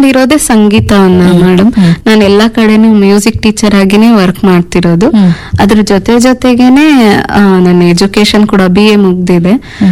ಮಾಡ್ಕೊಂಡಿರೋದೇ ಸಂಗೀತವನ್ನ madam ನಾನು ಎಲ್ಲಾ ಕಡೆನೂ ಮ್ಯೂಸಿಕ್ ಟೀಚರ್ ಆಗಿನೇ ವರ್ಕ್ ಮಾಡ್ತಿರೋದು ಹ್ಮ್. ಅದ್ರ ಜೊತೆ ಜೊತೆಗೇನೆ ಆ, ನನ್ನ ಎಜುಕೇಶನ್ ಕೂಡ ಬಿ ಎ ಮುಗ್ದಿದೆ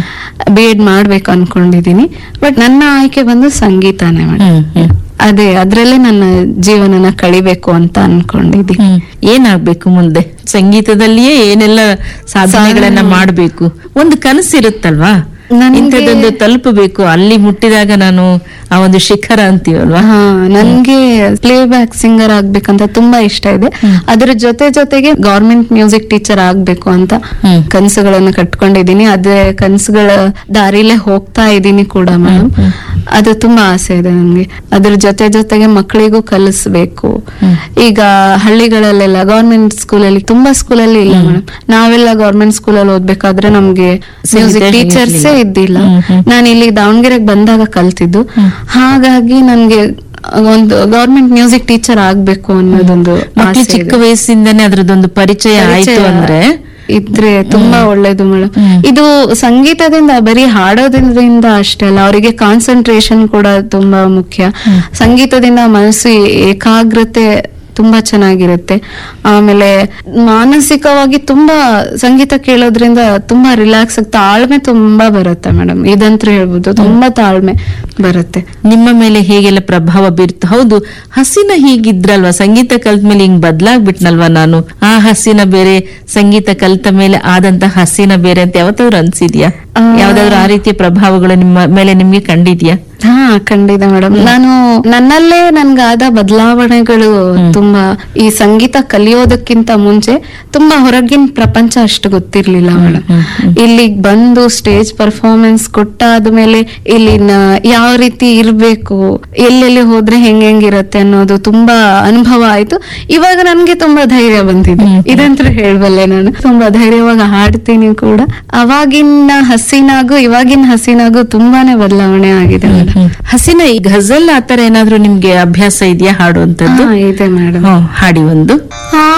ಬಿ ಎಡ್ ಮಾಡ್ಬೇಕು ಅನ್ಕೊಂಡಿದೀನಿ ಬಟ್ ನನ್ನ ಆಯ್ಕೆ ಬಂದು ಸಂಗೀತನೇ ಮೇಡಮ್ ಹ್ಮ್ ಹ್ಮ್ ಅದೇ ಅದ್ರಲ್ಲೇ ನನ್ನ ಜೀವನನ ಕಳಿಬೇಕು ಅಂತ ಅನ್ಕೊಂಡಿದ್ದೀನಿ ಹ್ಮ್ ಏನಾಗ್ಬೇಕು ಮುಂದೆ ಸಂಗೀತದಲ್ಲಿಯೇ ಏನೆಲ್ಲ ಸಾಧನೆಗಳನ್ನ ಮಾಡ್ಬೇಕು ಒಂದು ಕನಸಿರುತ್ತಲ್ವಾ ನನ್ಗೆ- ಇಂಥದ್ದೊಂದು ತಲುಪಬೇಕು ಅಲ್ಲಿ ಮುಟ್ಟಿದಾಗ ನಾನು ಆ ಒಂದು ಶಿಖರ ಅಂತೀವಲ್ವಾ ಹಾ ನನ್ಗೆ ಪ್ಲೇ ಬ್ಯಾಕ್ ಸಿಂಗರ್ ಆಗ್ಬೇಕಂತ ತುಂಬಾ ಇಷ್ಟ ಇದೆ ಅದ್ರ ಜೊತೆ ಜೊತೆಗೆ ಗೌರ್ಮೆಂಟ್ ಮ್ಯೂಸಿಕ್ ಟೀಚರ್ ಆಗ್ಬೇಕು ಅಂತ ಹ್ಮ್. ಕನಸುಗಳನ್ನ ಕಟ್ಕೊಂಡಿದೀನಿ ಅದೇ ಕನಸುಗಳ ದಾರಿಲೇ ಹೋಗ್ತಾ ಇದ್ದೀನಿ ಕೂಡ ಮೇಡಮ್ ಅದು ತುಂಬಾ ಆಸೆ ಇದೆ ನನ್ಗೆ ಅದ್ರ ಜೊತೆ ಜೊತೆಗೆ ಮಕ್ಕಳಿಗೂ ಕಲಿಸ್ಬೇಕು ಈಗ ಹಳ್ಳಿಗಳಲ್ಲೆಲ್ಲ ಗೌರ್ಮೆಂಟ್ ಸ್ಕೂಲಲ್ಲಿ ತುಂಬಾ ಸ್ಕೂಲಲ್ಲಿ ಇಲ್ಲ ಮೇಡಮ್ ನಾವೆಲ್ಲ ಗೌರ್ಮೆಂಟ್ ಸ್ಕೂಲಲ್ಲಿ ಓದ್ಬೇಕಾದ್ರೆ ನಮ್ಗೆ ಮ್ಯೂಸಿಕ್ ಸಂಗೀತ ಟೀಚರ್ಸೇ ಇರ್ಲಿಲ್ಲ. ಇದ್ದಿಲ್ಲ ಹ್ಮ್, ಹ್ಮ್. ನಾನು ಇಲ್ಲಿ ದಾವಣಗೆರೆಗೆ ಬಂದಾಗ ಕಲ್ತಿದ್ದು ಹಾಗಾಗಿ ನನ್ಗೆ ಒಂದು ಗೌರ್ಮೆಂಟ್ ಮ್ಯೂಸಿಕ್ ಟೀಚರ್ ಆಗ್ಬೇಕು ಅನ್ನೋದೊಂದು ಮಕ್ಳು ಆಸೆ ಚಿಕ್ಕ ಇದೆ. ವಯಸ್ಸಿಂದನೇ ಅದ್ರದ್ದೊಂದು ಪರಿಚಯ ಆಯ್ತು ಪರಿಚಯ ಅಂದ್ರೆ ಇದ್ರೆ ತುಂಬಾ ಒಳ್ಳೇದು ಮೇಡಮ್ ಹ್ಮ್. ಇದು ಸಂಗೀತದಿಂದ ಬರೀ ಹಾಡೋದ್ರಿಂದ ಅಷ್ಟೇ ಅಲ್ಲ ಅವರಿಗೆ ಕಾನ್ಸಂಟ್ರೇಷನ್ ಕೂಡ ತುಂಬಾ ಮುಖ್ಯ ಸಂಗೀತದಿಂದ ಮನಸ್ಸು ಏಕಾಗ್ರತೆ ತುಂಬಾ ಚೆನ್ನಾಗಿರುತ್ತೆ ಆಮೇಲೆ ಮಾನಸಿಕವಾಗಿ ತುಂಬಾ ಸಂಗೀತ ಕೇಳೋದ್ರಿಂದ ತುಂಬಾ ರಿಲ್ಯಾಕ್ಸ್ ತಾಳ್ಮೆ ತುಂಬಾ ಬರುತ್ತೆ ಮೇಡಮ್ ಇದಂತೂ ಹೇಳ್ಬೋದು ತುಂಬಾ ತಾಳ್ಮೆ ಬರುತ್ತೆ ನಿಮ್ಮ ಮೇಲೆ ಹೇಗೆಲ್ಲ ಪ್ರಭಾವ ಬೀರ್ತು ಹೌದು ಹಸಿನ ಹೀಗಿದ್ರಲ್ವಾ ಸಂಗೀತ ಕಲ್ತ ಮೇಲೆ ಹಿಂಗ್ ಬದ್ಲಾಗ್ಬಿಟ್ನಲ್ವಾ ನಾನು ಆ ಹಸಿನ ಬೇರೆ ಸಂಗೀತ ಕಲ್ತ ಮೇಲೆ ಆದಂತ ಹಸಿನ ಬೇರೆ ಅಂತ ಯಾವತ್ತಾದ್ರು ಅನ್ಸಿದ್ಯಾ ಆ. ಯಾವ್ದಾದ್ರು ಆ ರೀತಿಯ ಪ್ರಭಾವಗಳು ನಿಮ್ಮ ಮೇಲೆ ನಿಮ್ಗೆ ಕಂಡಿದ್ಯಾ ಹಾ ಖಂಡಿತ ಮೇಡಮ್ ನಾನು ನನ್ನಲ್ಲೇ ನನ್ಗಾದ ಬದಲಾವಣೆಗಳು ತುಂಬಾ ಈ ಸಂಗೀತ ಕಲಿಯೋದಕ್ಕಿಂತ ಮುಂಚೆ ತುಂಬಾ ಹೊರಗಿನ ಪ್ರಪಂಚ ಅಷ್ಟು ಗೊತ್ತಿರ್ಲಿಲ್ಲ ಮೇಡಮ್ ಇಲ್ಲಿಗ್ ಬಂದು ಸ್ಟೇಜ್ ಪರ್ಫಾರ್ಮೆನ್ಸ್ ಕೊಟ್ಟಾದ್ಮೇಲೆ ಇಲ್ಲಿನ ಯಾವ ರೀತಿ ಇರ್ಬೇಕು ಎಲ್ಲೆಲ್ಲಿ ಹೋದ್ರೆ ಹೆಂಗ್ ಹೆಂಗಿರತ್ತೆ ಅನ್ನೋದು ತುಂಬಾ ಅನುಭವ ಆಯ್ತು ಇವಾಗ ನನ್ಗೆ ತುಂಬಾ ಧೈರ್ಯ ಬಂದಿದೆ ಇದಂತೂ ಹೇಳ್ಬಲ್ಲೆ ನಾನು ತುಂಬಾ ಧೈರ್ಯವಾಗಿ ಹಾಡ್ತೀನಿ ಕೂಡ ಅವಾಗಿನ ಹಸಿನಾಗೂ ಇವಾಗಿನ ಹಸಿನಾಗೂ ತುಂಬಾನೇ ಬದಲಾವಣೆ ಆಗಿದೆ ಮೇಡಮ್ ಹಸಿನ ಈ ಘಜಲ್ ಆತರ ಏನಾದ್ರೂ ನಿಮ್ಗೆ ಅಭ್ಯಾಸ ಇದೆಯಾ ಹಾಡುವಂತದ್ದು ಹಾ ಇದೆ ಮೇಡಮ್ ಹ್ಮ್, ಹಾಡಿ ಒಂದು ಆ